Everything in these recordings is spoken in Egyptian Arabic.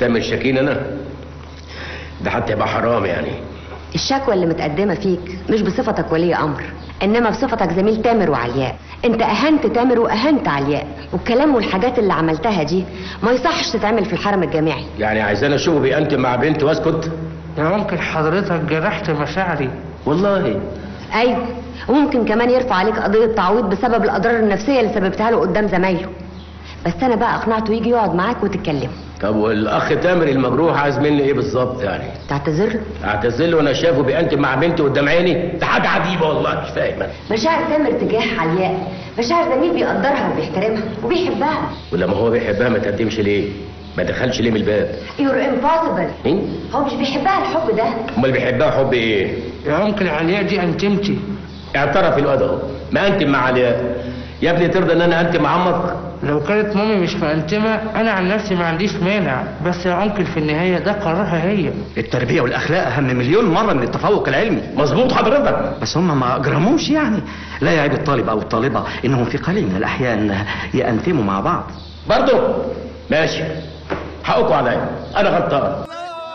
تامر شاكين انا ده حتى يبقى حرام يعني الشكوى اللي متقدمة فيك مش بصفتك ولي أمر إنما بصفتك زميل تامر وعلياء أنت أهنت تامر وأهنت علياء والكلام والحاجات اللي عملتها دي ما يصحش تتعمل في الحرم الجامعي يعني عايزانا اشوفه بيأنتم مع بنت واسكت يا ممكن حضرتك جرحت مشاعري والله أيوة وممكن كمان يرفع عليك قضية تعويض بسبب الأضرار النفسية اللي سببتها له قدام زمايله بس أنا بقى أقنعته يجي يقعد معاك وتتكلموا طب والاخ تامر المجروح عايز مني ايه بالظبط يعني تعتذر له اعتذر له وانا شايفه بيأنتم مع بنتي قدام عيني ده حاجه عجيبه والله مش فاهم أنا. مشاعر تامر تجاه علياء مشاعر زميل بيقدرها وبيحترمها وبيحبها ولما هو بيحبها ما تقدمش ليه ما دخلش ليه من الباب يور امبوسيبل مين هو مش بيحبها الحب ده امال بيحبها حب ايه يا ممكن علياء دي انتمتي اعترف الواد اهو ما انتم مع علياء يا ابني ترضى ان انا انتم مع عمك لو كانت مامي مش مأنتمة أنا عن نفسي ما عنديش مانع بس يا أنكل في النهاية ده قرارها هي التربية والأخلاق أهم مليون مرة من التفوق العلمي مظبوط حضرتك بس هم ما أجرموش يعني لا يعيب الطالب أو الطالبة إنهم في قليل من الأحيان يأنتموا مع بعض برضه ماشي حقكم عليا انا غلطان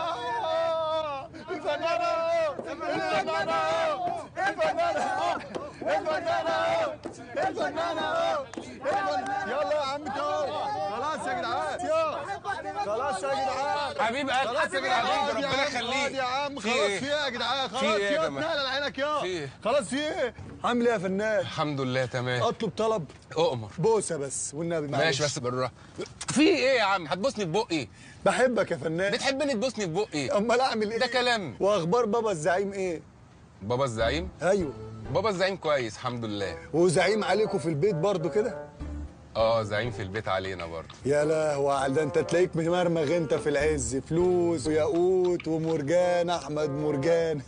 يلا يا عم جو خلاص يا جدعان خلاص يا جدعان حبيب قلبي خلاص يا جدعان حبيبي يا ربنا عم، يخليك خلاص يا عم في خلاص إيه؟ في ايه يا جدعان خلاص في إيه في يا ايه جماعة؟ اتنقل على عينك يا في إيه؟ خلاص في ايه عامل ايه يا فنان الحمد لله تمام اطلب طلب اؤمر بوسه بس والنبي معلش ماشي بس بالراحه في ايه يا عم هتبوسني في بقي بحبك يا فنان بتحبني تبوسني في بقي امال اعمل ايه ده كلام. واخبار بابا الزعيم ايه بابا الزعيم ايوه بابا الزعيم كويس الحمد لله وزعيم عليكم في البيت برضو كده اه زعيم في البيت علينا برضه يا لهوي على ده انت تلاقيك ممرمغ انت في العز فلوس وياقوت ومرجان احمد مرجان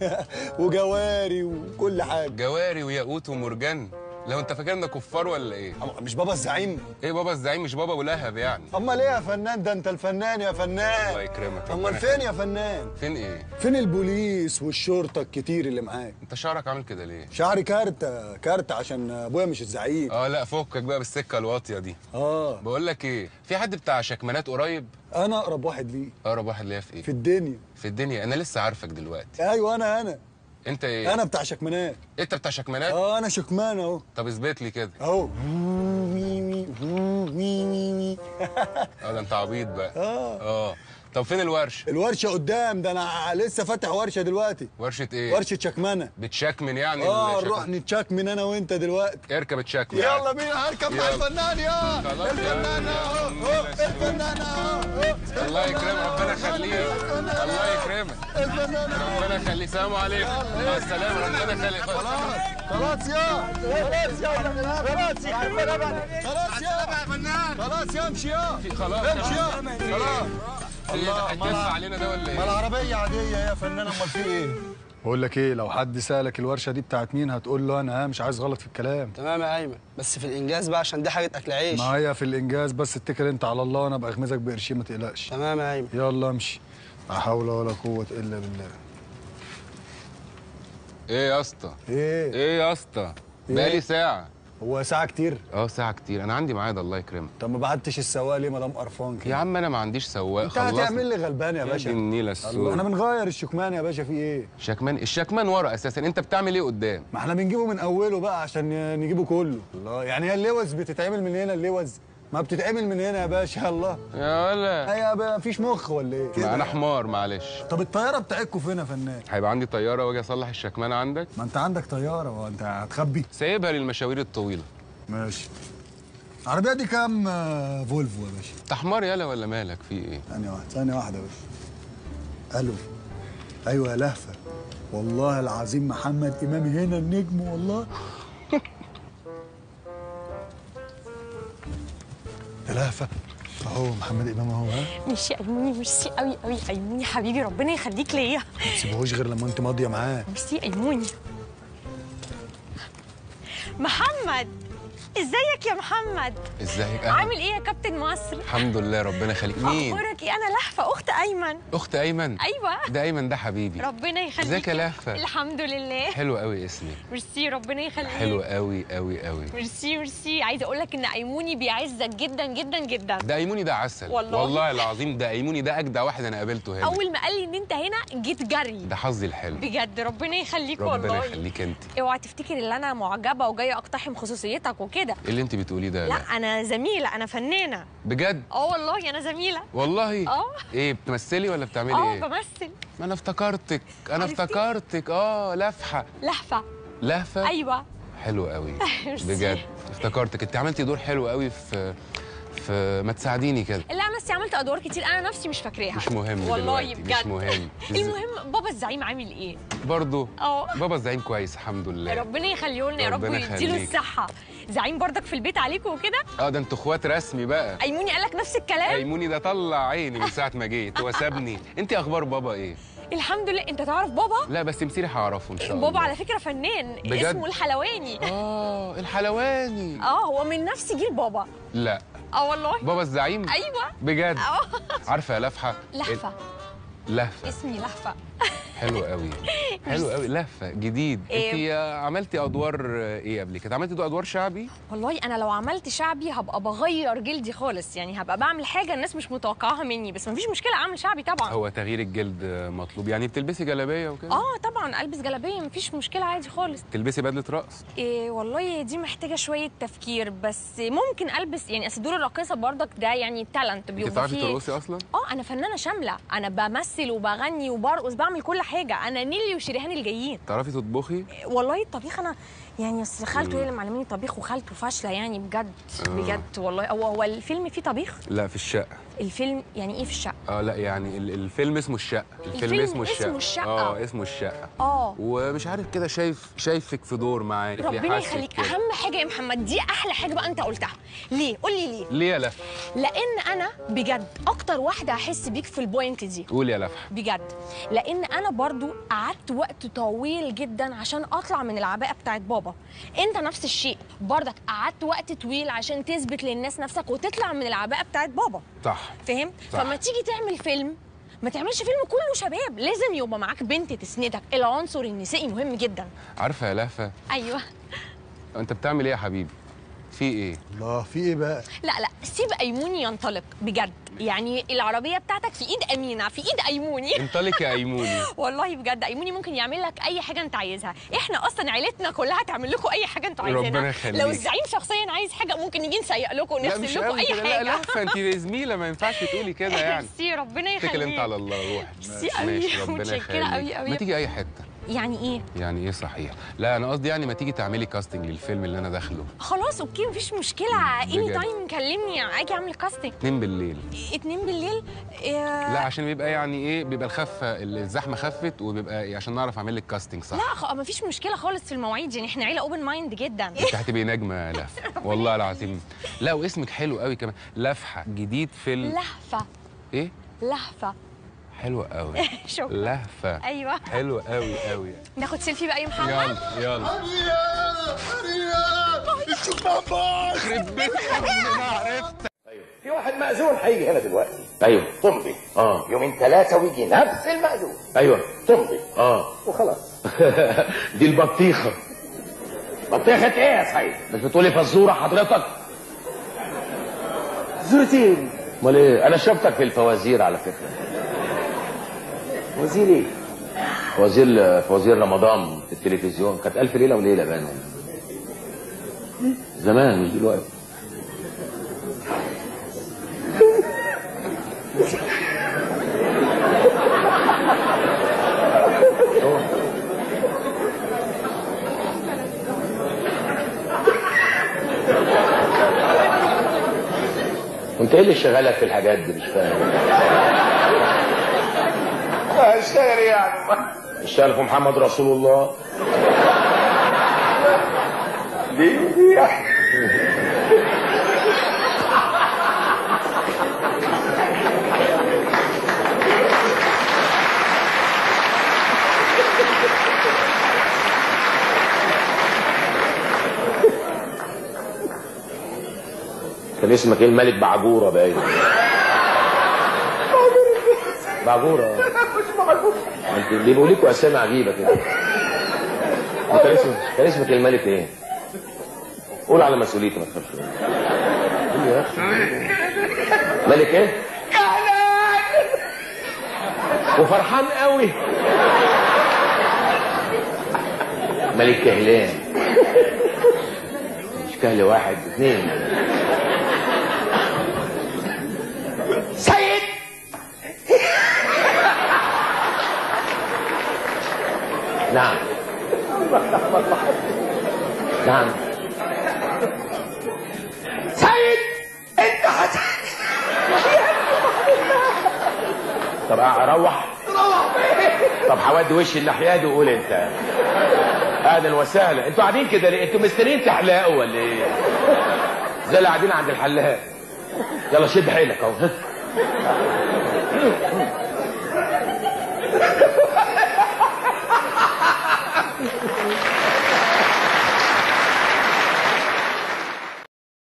وجواري وكل حاجه جواري وياقوت ومرجان لو انت فاكرنا كفار ولا ايه أما مش بابا الزعيم ايه بابا الزعيم مش بابا ولهب يعني امال ايه يا فنان ده انت الفنان يا فنان الله يكرمك امال ربنا فين يا فنان فين ايه فين البوليس والشرطه الكتير اللي معاك انت شعرك عامل كده ليه شعري كارتة كارتة عشان ابويا مش الزعيم اه لا فكك بقى بالسكه الواطيه دي اه بقول لك ايه في حد بتاع شكمانات قريب انا اقرب واحد ليه اقرب واحد ليا في ايه في الدنيا في الدنيا انا لسه عارفك دلوقتي ايوه انا انا انت ايه انا بتاع شكمانات انت بتاع شكمانات اه انا شكمان اهو طب اثبت لي كده اهو وي وي وي وي وي اه ده انت عبيط بقى اه اه طب فين الورشه الورشه قدام ده انا لسه فاتح ورشه دلوقتي ورشه ايه ورشه شكمانه بتشكمن يعني اه الشكل؟ نروح نتشكمن انا وانت دلوقتي اركب تشكمن يلا بينا هركب مع يلا. الفنان يا خلاص الفنان يا اهو عم. أهو، الفنان اهو أهو. الله يكرمك ربنا يخليك الله يكرمك الفنان أهو. ربنا يخليك سلام عليكم مع السلامه ربنا يخليك خلاص يا خلاص يا خلاص يا خلاص يا فنان خلاص يا امشي يا في- خلاص امشي يا خلاص ايه ده الله، هيتدفع ما- علينا ده ولا ما ايه العربية عادية يا فنان امال في ايه؟ بقول لك ايه لو حد سألك الورشة دي بتاعت مين هتقول له انا ها مش عايز غلط في الكلام تمام يا ايمن بس في الانجاز بقى عشان دي حاجه اكل عيش ما هي في الانجاز بس اتكل انت على الله وانا بغمزك بقرشين ما تقلقش تمام يا ايمن يلا امشي لا حول ولا قوة الا بالله ايه يا اسطى ايه ايه يا اسطى بقالي ساعه هو ساعة كتير اه ساعه كتير انا عندي ميعاد الله يكرمك طب ما بعتش السواق ليه ما دام قرفان يا كده عم انا ما عنديش سواق انت هتعمل لي غلبان يا يا باشا دي النيلة الله، السود. احنا بنغير الشكمان يا باشا في ايه؟ شكمان الشكمان ورا اساسا انت بتعمل ايه قدام ما احنا بنجيبه من اوله بقى عشان نجيبه كله الله يعني هي اللوز بتتعمل من هنا اللوز ما بتتعمل من هنا يا باشا الله يا ولا هي بقى مفيش مخ ولا ايه؟ ما انا حمار معلش طب الطياره بتاعتكم فين يا فنان؟ هيبقى عندي طياره واجي اصلح الشكمان عندك ما انت عندك طياره هو انت هتخبي؟ سايبها للمشاوير الطويله ماشي العربيه دي كام آه، فولفو يا باشا؟ انت حمار يالا ولا مالك في ايه ثانيه واحده ثانيه واحده يا باشا الو ايوه يا لهفه والله العظيم محمد امام هنا النجم والله يا لهفه اهو محمد امام اهو ها ميرسي ايموني ميرسي قوي قوي ايموني حبيبي ربنا يخليك ليا ما تسيبهوش غير لما انت ماضيه معاه ميرسي ايموني محمد ازيك يا محمد ازيك أهلا. عامل ايه يا كابتن مصر الحمد لله ربنا يخليك مين اخبارك ايه انا لهفه اخت ايمن اخت ايمن ايوه ده ايمن ده حبيبي ربنا يخليك ازيك يا لهفة؟ الحمد لله حلو قوي اسمي ميرسي ربنا يخليك حلو قوي قوي قوي ميرسي ميرسي عايزه اقول لك ان ايموني بيعزك جدا جدا جدا ده ايموني ده عسل والله. والله العظيم ده ايموني ده اجدع واحد انا قابلته هنا اول ما قال لي ان انت هنا جيت جري ده حظي الحلو بجد ربنا يخليك ربنا والله يخليك انت اوعى تفتكر ان انا معجبه وجايه اقتحم خصوصيتك وكده ايه اللي انت بتقوليه ده لا انا زميله انا فنانه بجد اه والله انا زميله والله اه. ايه بتمثلي ولا بتعملي اه ايه بمثل ما انا افتكرتك انا عرفتي؟ افتكرتك اه لفحه لهفه لهفه ايوه حلو قوي ميرسي. بجد افتكرتك انت عملتي دور حلو قوي في في ما تساعديني كده لا انا نفسي عملت ادوار كتير انا نفسي مش فاكراها مش مهم والله دلوقتي بجد مش مهم المهم بابا الزعيم عامل ايه برضه اه بابا الزعيم كويس الحمد لله ربنا يخليه لنا يا رب ربنا ويديله يخليك. الصحه زعيم برضك في البيت عليكم وكده اه ده انتوا اخوات رسمي بقى ايموني قال لك نفس الكلام ايموني ده طلع عيني من ساعه ما جيت هو سابني انت اخبار بابا ايه الحمد لله انت تعرف بابا لا بس مسيري هعرفه ان شاء الله بابا على فكره فنان بجد؟ اسمه الحلواني اه الحلواني اه هو من نفس جيل بابا لا اه والله بابا الزعيم ايوه بجد اه عارفه يا لفحه لهفه لهفه اسمي لهفه حلو قوي حلو قوي لهفه جديد إيه؟ انت عملتي ادوار ايه قبل كده عملتي ادوار شعبي والله انا لو عملت شعبي هبقى بغير جلدي خالص يعني هبقى بعمل حاجه الناس مش متوقعاها مني بس مفيش مشكله اعمل شعبي طبعا هو تغيير الجلد مطلوب يعني بتلبسي جلابيه وكده اه طبعا البس جلابيه مفيش مشكله عادي خالص تلبسي بدله رقص إيه والله دي محتاجه شويه تفكير بس ممكن البس يعني اصل دور الراقصه برضك ده يعني تالنت انت بيبقى بتعرفي فيه ترقصي اصلا اه انا فنانه شامله انا بمثل وبغني وبرقص بعمل كل حاجه انا نيلي وشريهان الجايين تعرفي تطبخي والله الطبيخ انا يعني اصل خالته هي اللي معلماني طبيخ وخالته فاشله يعني بجد بجد والله هو هو الفيلم فيه طبيخ لا في الشقه الفيلم يعني ايه في الشقه اه لا يعني ال- الفيلم اسمه الشقه الفيلم, الفيلم اسمه الشقه اسمه الشقة. اه اسمه الشقه اه ومش عارف كده شايف شايفك في دور معايا ربنا يخليك اهم حاجه يا محمد دي احلى حاجه بقى انت قلتها ليه قول لي ليه ليه يا لفح لان انا بجد اكتر واحده هحس بيك في البوينت دي قول يا لفح بجد لان انا برضو قعدت وقت طويل جدا عشان اطلع من العباءه بتاعت بابا انت نفس الشيء برضك قعدت وقت طويل عشان تثبت للناس نفسك وتطلع من العباءه بتاعت بابا صح فاهم صح. فما تيجي تعمل فيلم ما تعملش فيلم كله شباب لازم يبقى معاك بنت تسندك العنصر النسائي مهم جدا عارفه يا لهفه ايوه انت بتعمل ايه يا حبيبي في ايه الله في ايه بقى لا لا سيب ايموني ينطلق بجد يعني العربيه بتاعتك في ايد امينه في ايد ايموني انطلق يا ايموني والله بجد ايموني ممكن يعمل لك اي حاجه انت عايزها احنا اصلا عيلتنا كلها تعمل لكم اي حاجه انتوا ربنا عايزينها يخليك. لو الزعيم شخصيا عايز حاجه ممكن نيجي نسيق لكم لا مش ونغسل لكم قوي اي كده لا حاجه لهفه انت زميله ما ينفعش تقولي كده يعني ميرسي ربنا يخليك اتكل انت على الله روح ميرسي قوي، متشكرة قوي قوي. ما تيجي اي حته يعني ايه يعني ايه صحيح لا انا قصدي يعني ما تيجي تعملي كاستنج للفيلم اللي انا داخله خلاص اوكي مفيش مشكله اني بجد. تايم كلمني اجي اعمل كاستنج اتنين بالليل اتنين بالليل إيه لا عشان بيبقى يعني ايه بيبقى الخفه الزحمه خفت وبيبقى إيه عشان نعرف اعمل لك كاستنج صح لا خ... مفيش مشكله خالص في المواعيد يعني احنا عيله اوبن مايند جدا انت هتبقي نجمه يا لهفه والله العظيم لا واسمك حلو قوي كمان لفحه جديد في ال... لهفه ايه لهفه حلو قوي شكرا لهفه ايوه حلو قوي قوي ناخد سيلفي بقى يا محمد يلا يلا شوف بابا يخرب بيت انا عرفت في واحد مأذون هيجي هنا دلوقتي ايوه تمضي اه يومين ثلاثة ويجي نفس المأذون ايوه تمضي اه وخلاص دي البطيخة بطيخة ايه يا سيد؟ مش بتقولي فزورة حضرتك؟ زورتين امال ايه؟ انا شفتك في الفوازير على فكرة فوازير ايه؟ فوازير فوازير رمضان في التلفزيون كانت ألف ليلة وليلة بقى زمان مش دلوقتي وانت ايه اللي شغالك في الحاجات دي مش فاهم اشتغل يعني اشتغل في محمد رسول الله دي دي كان اسمك ايه الملك بعجوره باين بعجوره ما انت بيبقوا ليكوا اسامي عجيبه كده كان اسمك كان اسمك الملك ايه؟ قول على مسؤوليتي ما تخافش قول يا اخي ملك ايه؟ وفرحان قوي ملك كهلان مش كهل واحد اثنين سيد نعم نعم سيد انت حسن طب اروح طب هودي وشي الناحيه دي وقول انت اهلا وسهلا انتوا قاعدين كده ليه انتوا مستنيين تحلقوا ولا ايه زي اللي قاعدين عند الحلاق يلا شد حيلك اهو